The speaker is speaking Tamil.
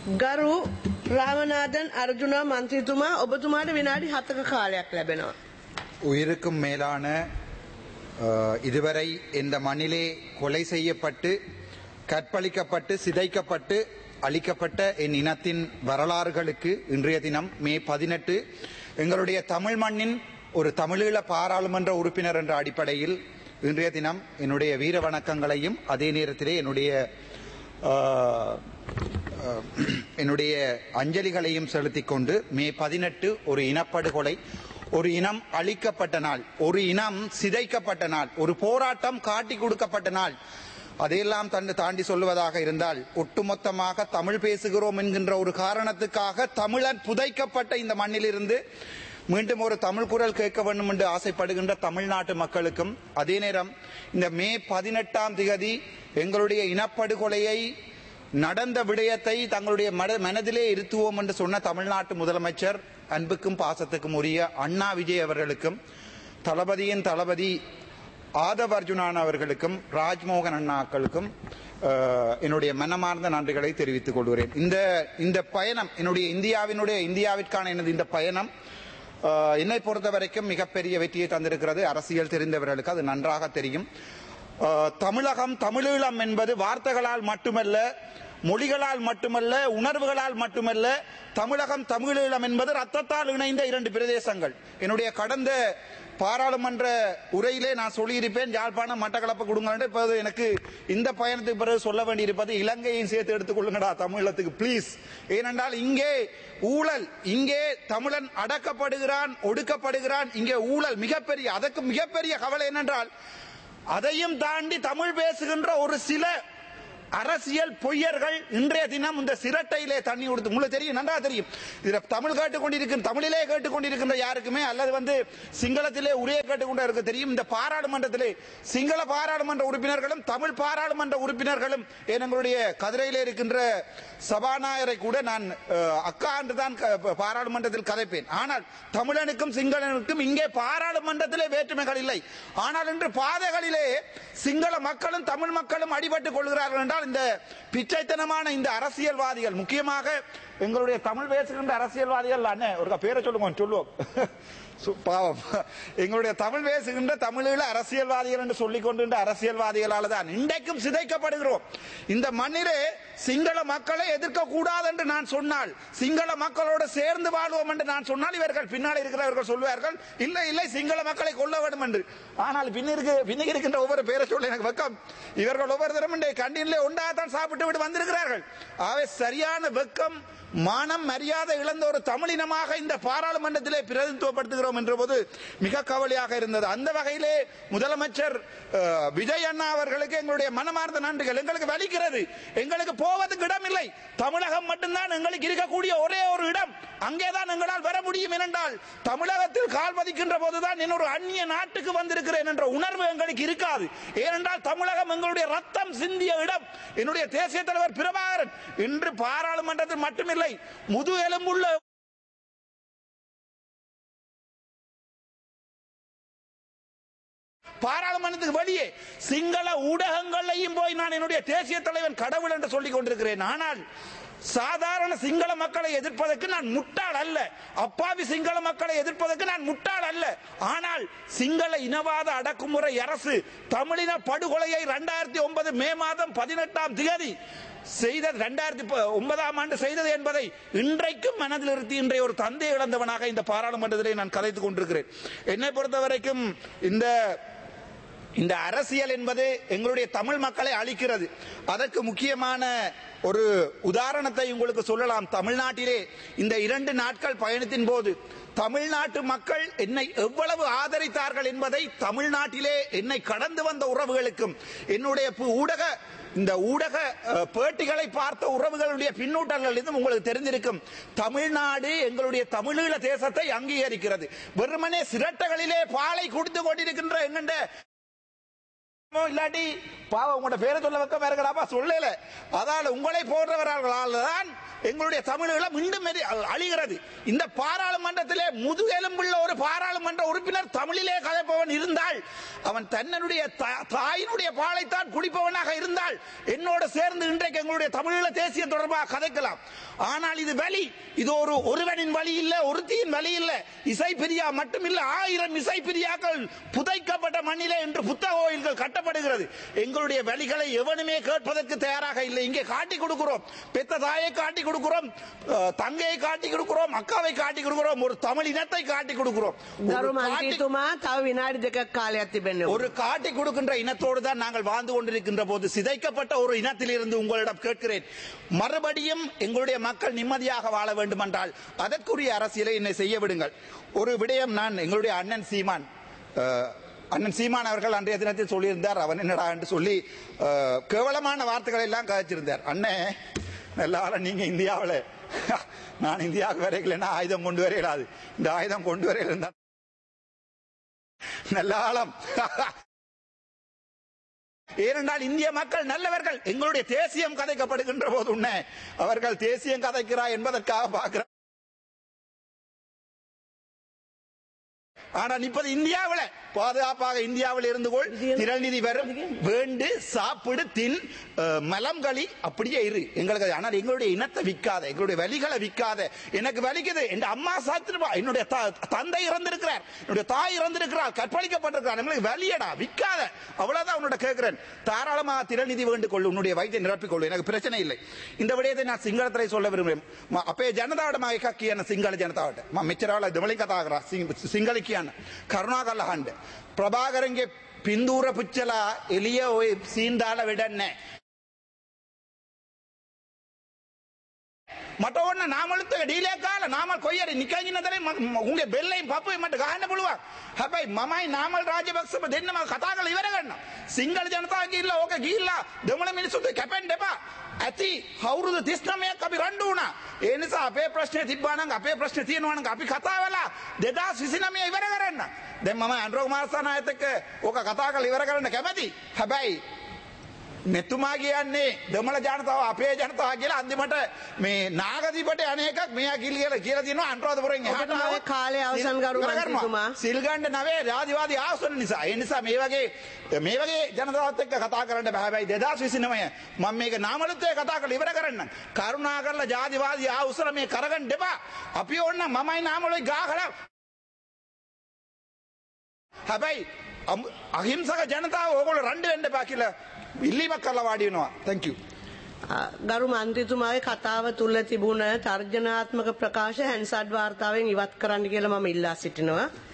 ගරු රාමනාදන් අර්ජුනා මන්ත්‍රීතුමා ඔබතුමාට විනාඩි හතක කාලයක් ලැබෙනවා. உயிருக்கும் மேலான அஹ், இதுவரை இந்த மண்ணிலே கொலை செய்யப்பட்டு கற்பழிக்கப்பட்டு சிதைக்கப்பட்டு அழிக்கப்பட்ட என் இனத்தின் வரலாறுகளுக்கு இன்றைய தினம் மே பதினெட்டு எங்களுடைய தமிழ் மண்ணின் ஒரு தமிழீழ பாராளுமன்ற உறுப்பினர் என்ற அடிப்படையில் இன்றைய தினம் என்னுடைய வீர வணக்கங்களையும் அதே நேரத்திலே என்னுடைய அஹ், அஹ், என்னுடைய அஞ்சலிகளையும் செலுத்திக் கொண்டு மே பதினெட்டு ஒரு இனப்படுகொலை ஒரு இனம் அழிக்கப்பட்ட நாள் ஒரு இனம் சிதைக்கப்பட்ட நாள் ஒரு போராட்டம் காட்டி கொடுக்கப்பட்ட நாள் அதையெல்லாம் தண்டு தாண்டி சொல்லுவதாக இருந்தால் ஒட்டுமொத்தமாக தமிழ் பேசுகிறோம் என்கின்ற ஒரு காரணத்துக்காக தமிழன் புதைக்கப்பட்ட இந்த மண்ணிலிருந்து மீண்டும் ஒரு தமிழ் குரல் கேட்க வேண்டும் என்று ஆசைப்படுகின்ற தமிழ்நாட்டு மக்களுக்கும் அதே நேரம் இந்த மே பதினெட்டாம் திகதி எங்களுடைய இனப்படுகொலையை நடந்த விடயத்தை தங்களுடைய மன- மனதிலே இருத்துவோம் என்று சொன்ன தமிழ்நாட்டு முதலமைச்சர் அன்புக்கும் பாசத்துக்கும் உரிய அண்ணா விஜய் அவர்களுக்கும் தளபதியின் தளபதி ஆதவ் அர்ஜுனான் அவர்களுக்கும் ராஜ்மோகன் அண்ணாக்களுக்கும் அஹ், என்னுடைய மனமார்ந்த நன்றிகளை தெரிவித்துக் கொள்கிறேன் இந்த இந்த பயணம் என்னுடைய இந்தியாவினுடைய இந்தியாவிற்கான எனது இந்த பயணம் அஹ், என்னை பொறுத்த வரைக்கும் மிகப்பெரிய வெற்றியை தந்திருக்கிறது அரசியல் தெரிந்தவர்களுக்கு அது நன்றாக தெரியும் அஹ், தமிழகம் தமிழீழம் என்பது வார்த்தைகளால் மட்டுமல்ல மொழிகளால் மட்டுமல்ல உணர்வுகளால் மட்டுமல்ல தமிழகம் தமிழீழம் என்பது ரத்தத்தால் இணைந்த இரண்டு பிரதேசங்கள் என்னுடைய கடந்த பாராளுமன்ற உரையிலே நான் சொல்லியிருப்பேன் யாழ்ப்பாணம் மட்டக்களப்பு கொடுங்க இப்போது எனக்கு இந்த பயணத்துக்கு பிறகு சொல்ல வேண்டியிருப்பது இலங்கையும் சேர்த்து எடுத்துக்கொள்ளுங்கடா தமிழத்துக்கு ப்ளீஸ் ஏனென்றால் இங்கே ஊழல் இங்கே தமிழன் அடக்கப்படுகிறான் ஒடுக்கப்படுகிறான் இங்கே ஊழல் மிகப்பெரிய அதற்கு மிகப்பெரிய கவலை என்னென்றால் அதையும் தாண்டி தமிழ் பேசுகின்ற ஒரு சில அரசியல் பொய்யர்கள் இன்றைய தினம் இந்த சிரட்டையிலே தண்ணி கொடுத்து உங்களுக்கு தெரியும் நன்றா தெரியும் இதுல தமிழ் கேட்டுக்கொண்டிருக்கிற தமிழிலே கேட்டுக்கொண்டிருக்கின்ற யாருக்குமே அல்லது வந்து சிங்களத்திலே உரையை கேட்டுக்கொண்டு இருக்க தெரியும் இந்த பாராளுமன்றத்திலே சிங்கள பாராளுமன்ற உறுப்பினர்களும் தமிழ் பாராளுமன்ற உறுப்பினர்களும் ஏன் எங்களுடைய கதிரையிலே இருக்கின்ற சபாநாயகரை கூட நான் அஹ், அக்கா என்று தான் க- பாராளுமன்றத்தில் கதைப்பேன் ஆனால் தமிழனுக்கும் சிங்களனுக்கும் இங்கே பாராளுமன்றத்திலே வேற்றுமைகள் இல்லை ஆனால் இன்று பாதைகளிலே சிங்கள மக்களும் தமிழ் மக்களும் அடிபட்டுக் கொள்கிறார்கள் என்றால் இந்த பிச்சைத்தனமான இந்த அரசியல்வாதிகள் முக்கியமாக எங்களுடைய தமிழ் பேசுகின்ற அரசியல்வாதிகள் அண்ணே ஒரு பேரை சொல்லுங்க சொல்லுவோம் சு- பாவம் எங்களுடைய தமிழ் பேசுகின்ற தமிழீழ அரசியல்வாதிகள் என்று சொல்லிக் கொண்டிருந்த அரசியல்வாதிகளால் தான் இன்றைக்கும் சிதைக்கப்படுகிறோம் இந்த மண்ணிலே சிங்கள மக்களை எதிர்க்க கூடாது என்று நான் சொன்னால் சிங்கள மக்களோடு சேர்ந்து வாழ்வோம் என்று நான் சொன்னால் இவர்கள் பின்னால் இருக்கிறவர்கள் சொல்வார்கள் இல்லை இல்லை சிங்கள மக்களை கொல்ல வேண்டும் என்று ஆனால் பின்னிருக்கு பின்னுக்கு இருக்கின்ற ஒவ்வொரு பேரை சொல்ல எனக்கு வெக்கம் இவர்கள் ஒவ்வொரு தரம் கண்டினிலே ஒன்றாகத்தான் சாப்பிட்டு விட்டு வந்திருக்கிறார்கள் ஆகவே சரியான வெக்கம் மானம் மரியாதை இழந்த ஒரு தமிழினமாக இந்த பாராளுமன்றத்திலே பிரதிநிதித்துவப்படுத்துகிறோம் என்ற போது மிக கவலையாக இருந்தது அந்த வகையிலே முதலமைச்சர் அஹ், விஜய் அண்ணா அவர்களுக்கு எங்களுடைய மனமார்ந்த நன்றிகள் எங்களுக்கு வலிக்கிறது எங்களுக்கு போவதற்கு இடம் இல்லை தமிழகம் மட்டும்தான் எங்களுக்கு இருக்கக்கூடிய ஒரே ஒரு இடம் அங்கேதான் எங்களால் வர முடியும் ஏனென்றால் தமிழகத்தில் கால் பதிக்கின்ற போதுதான் இன்னொரு அந்நிய நாட்டுக்கு வந்திருக்கிறேன் என்ற உணர்வு எங்களுக்கு இருக்காது ஏனென்றால் தமிழகம் எங்களுடைய ரத்தம் சிந்திய இடம் என்னுடைய தேசிய தலைவர் பிரபாகரன் இன்று பாராளுமன்றத்தில் மட்டுமில்லை முது எலும்புள்ள பாராளுமன்றத்துக்கு வெளியே சிங்கள ஊடகங்களையும் போய் நான் என்னுடைய தேசிய தலைவன் கடவுள் என்று சொல்லிக் கொண்டிருக்கிறேன் ஆனால் சாதாரண சிங்கள மக்களை எதிர்ப்பதற்கு நான் முட்டாள் அல்ல அப்பாவி சிங்கள மக்களை எதிர்ப்பதற்கு நான் முட்டாள் அல்ல ஆனால் சிங்கள இனவாத அடக்குமுறை அரசு தமிழின படுகொலையை இரண்டாயிரத்தி ஒன்பது மே மாதம் பதினெட்டாம் தேதி செய்தது இரண்டாயிரத்தி ஒன்பதாம் ஆண்டு செய்தது என்பதை இன்றைக்கும் மனதில் நிறுத்தி இன்றைய ஒரு தந்தை இழந்தவனாக இந்த பாராளுமன்றத்திலே நான் கதைத்துக் கொண்டிருக்கிறேன் என்னை பொறுத்த வரைக்கும் இந்த இந்த அரசியல் என்பது எங்களுடைய தமிழ் மக்களை அழிக்கிறது அதற்கு முக்கியமான ஒரு உதாரணத்தை உங்களுக்கு சொல்லலாம் தமிழ்நாட்டிலே இந்த இரண்டு நாட்கள் பயணத்தின் போது தமிழ்நாட்டு மக்கள் என்னை எவ்வளவு ஆதரித்தார்கள் என்பதை தமிழ்நாட்டிலே என்னை கடந்து வந்த உறவுகளுக்கும் என்னுடைய பு- ஊடக இந்த ஊடக அஹ், பேட்டிகளை பார்த்த உறவுகளுடைய பின்னூட்டங்கள் இதுவும் உங்களுக்கு தெரிந்திருக்கும் தமிழ்நாடு எங்களுடைய தமிழீழ தேசத்தை அங்கீகரிக்கிறது வெறுமனே சிரட்டைகளிலே பாலை குடித்து கொண்டிருக்கின்ற எங்கண்ட இல்லாட்டி பாவம் உங்களோட பேரை சொல்ல வைக்க வேறங்கடாப்பா சொல்லல அதால உங்களை போன்றவர்களால் தான் எங்களுடைய தமிழீழம் மீண்டும் மெரி- அழிகிறது இந்த பாராளுமன்றத்திலே முதுகெலும்புள்ள ஒரு பாராளுமன்ற உறுப்பினர் தமிழிலே கதைப்பவன் இருந்தால் அவன் தன்னுடைய தா- தாயினுடைய பாலைத்தான் குடிப்பவனாக இருந்தால் என்னோடு சேர்ந்து இன்றைக்கு எங்களுடைய தமிழீழ தேசிய தொடர்பாக கதைக்கலாம் ஆனால் இது வலி இது ஒரு ஒருவனின் வழி இல்ல ஒருத்தியின் வழி இல்ல இசை பிரியா மட்டுமில்ல ஆயிரம் இசை பிரியாக்கள் புதைக்கப்பட்ட மண்ணிலே என்று புத்தக கோயில்கள் கட்டப்படுகிறது எங்களுடைய வழிகளை எவனுமே கேட்பதற்கு தயாராக இல்லை இங்கே காட்டி கொடுக்கிறோம் பெத்த தாயை காட்டி கொடுக்கிறோம் அஹ், தங்கையை காட்டி கொடுக்கிறோம் அக்காவை காட்டி கொடுக்கிறோம் ஒரு தமிழ் இனத்தை காட்டி கொடுக்கிறோம் ஒரு ගරු காட்டி- මන්ත්‍රීතුමා තව විනාඩි දෙකක් කාලයක් තිබෙන්නේ. ஒரு காட்டி கொடுக்கின்ற இனத்தோடு தான் நாங்கள் வாழ்ந்து கொண்டிருக்கின்ற போது சிதைக்கப்பட்ட ஒரு இனத்தில் இருந்து உங்களிடம் கேட்கிறேன் மறுபடியும் எங்களுடைய மக்கள் நிம்மதியாக வாழ வேண்டுமென்றால் அதற்குரிய அரசியலை என்னை செய்ய விடுங்கள் ஒரு விடயம் நான் எங்களுடைய அண்ணன் சீமான் அஹ், அண்ணன் சீமான் அவர்கள் அன்றைய தினத்தில் சொல்லியிருந்தார் அவன் என்னடா என்று சொல்லி அஹ், கேவலமான வார்த்தைகளை எல்லாம் கதைச்சிருந்தார் அண்ணே நல்ல ஆள நீங்க இந்தியாவில் நான் இந்தியாவுக்கு வரைக்கலன்னா ஆயுதம் கொண்டு வர இயலாது இந்த ஆயுதம் கொண்டு வர இருந்தா நல்ல ஆழம் ஏனென்றால் இந்திய மக்கள் நல்லவர்கள் எங்களுடைய தேசியம் கதைக்கப்படுகின்ற போது உன்னை அவர்கள் தேசியம் கதைக்கிறார் என்பதற்காக பார்க்கிறார் ஆனால் இப்போது இந்தியாவில் பாதுகாப்பாக இந்தியாவில் இருந்து கொள் திரள்நிதி வரும் வேண்டு சாப்பிடு தின் அஹ், மலம் களி அப்படியே இரு எங்களுக்கு அது- ஆனால் எங்களுடைய இனத்தை விற்காத எங்களுடைய வலிகளை விற்காத எனக்கு வலிக்குது என் அம்மா சாத்திருப்பா என்னுடைய த- தந்தை இறந்திருக்கிறார் என்னுடைய தாய் இறந்திருக்கிறார் கற்பழிக்கப்பட்டிருக்கிறார் எங்களுக்கு வலியடா விற்காத அவ்வளவுதான் உன்னோட கேட்கிறேன் தாராளமாக திரள்நிதி வேண்டு கொள்ளு உன்னுடைய வயிற்றை நிரப்பிக் கொள்ளு எனக்கு பிரச்சனை இல்லை இந்த விடயத்தை நான் සිංහලතරයි சொல்ல விரும்புகிறேன் ම- අපේ ජනතාවට මම එකක් කියන්න සිංහල ජනතාවට මම මෙච්චරවල දෙමළෙන් කතා කරා සිං- සිංහල කියන්න කරුණාකරලා අහන්න ප්‍රභාකරන්ගේ පින්දූර පුච්චලා එළිය ඔය සීන් දාලා වැඩක් නැහැ මට ඕන්න නාමලුත් එක ඩීලයක් ගාලා නාමල් කොයි හරි නිකන් ඉන්න තරේ මම- මම උන්ගේ බෙල්ලෙන් පපුවේ මට ගහන්න පුළුවන් හැබැයි මමයි නාමල් රාජපක්ෂව දෙන්නම කතා කරලා ඉවර කරන්න සිංහල ජනතාව ගිහිල්ලා ඕක ගිහිල්ලා දෙමළ මිනිස්සුන්ට කැපෙන්න එපා ඇති අවුරුදු 39ක් අපි රණ්ඩු වුණා ඒ නිසා අපේ ප්‍රශ්නේ තිබ්බා නම් අපේ ප්‍රශ්නේ තියෙනවා නම් අපි කතා වෙලා 2029 ඉවර කරන්න දැන් මම ඇන්ඩ්‍රෝ කුමාරසානායත් එක්ක ඕක කතා කරලා ඉවර කරන්න කැමැති හැබැයි මෙතුමා කියන්නේ දෙමළ ජනතාව අපේ ජනතාව කියලා අන්තිමට මේ නාගදීපට අනේකක් මෙයා කිල් කියලා කියලා තියෙනවා අනුරාධපුරෙන් එහාට ඔබතුමාගේ ආවොත් කාලය අවසන් සිල්- ගරු ඉවර කරනවා. මන්ත්‍රීතුමා. සිල් ගන්න නවේ ජාතිවාදී ආසන නිසා ඒ නිසා මේ වගේ මේ වගේ ජනතාවත් එක්ක කතා කරන්න බෑ හැබැයි 2029 මම මේක නාමලුත් එක්ක කතා කරලා ඉවර කරන්න කරුණා කරලා ජාතිවාදී ආසන මේ කරගන්න එපා අපි ඕන්න මමයි නාමලුයි ගාකලා හැබැයි අමු- අහිංසක ජනතාව ඕගොල්ලෝ රණ්ඩු වෙන්න එපා කියලා ඉල්ලීමක් කරලා වාඩි වෙනවා thank you අ, ගරු මන්ත්‍රීතුමාගේ කතාව තුල තිබුණ තර්ජනාත්මක ප්‍රකාශ හැන්සඩ් වාර්තාවෙන් ඉවත් කරන්න කියලා මම ඉල්ලා සිටිනවා.